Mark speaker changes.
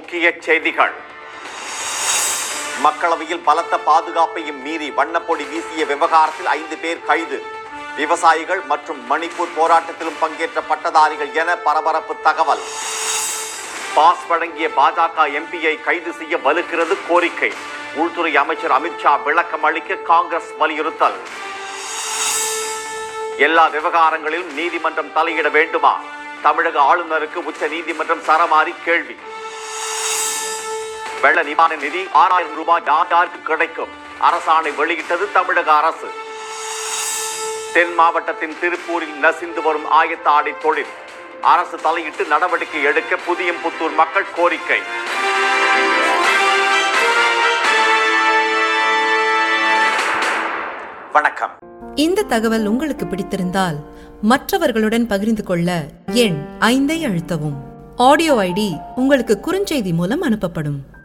Speaker 1: முக்கிய செய்திகள் மக்களவையில் பலத்த பாதுகாப்பையும் மீறி வண்ணப்பொடி வீசிய விவகாரத்தில் ஐந்து பேர் கைது விவசாயிகள் மற்றும் மணிப்பூர் போராட்டத்திலும் பங்கேற்ற பட்டதாரிகள் என பரபரப்பு தகவல் பாஸ் வழங்கிய பாஜக எம்பியை கைது செய்ய வலுக்கிறது கோரிக்கை உள்துறை அமைச்சர் அமித்ஷா விளக்கம் அளிக்க காங்கிரஸ் வலியுறுத்தல் எல்லா விவகாரங்களிலும் நீதிமன்றம் தலையிட வேண்டுமா தமிழக ஆளுநருக்கு உச்ச நீதிமன்றம் சரமாரி கேள்வி வெள்ள நிவாரண நிதி ஆறாயிரம் ரூபாய் யார் யாருக்கு கிடைக்கும் அரசாணை வெளியிட்டது தமிழக அரசு தென் மாவட்டத்தின் திருப்பூரில் நசிந்து வரும் ஆயத்த ஆடை தொழில் அரசு தலையிட்டு நடவடிக்கை எடுக்க புதியம்புத்தூர் மக்கள் கோரிக்கை வணக்கம்
Speaker 2: இந்த தகவல் உங்களுக்கு பிடித்திருந்தால் மற்றவர்களுடன் பகிர்ந்து கொள்ள எண் ஐந்தை அழுத்தவும் ஆடியோ ஐடி உங்களுக்கு குறுஞ்செய்தி மூலம் அனுப்பப்படும்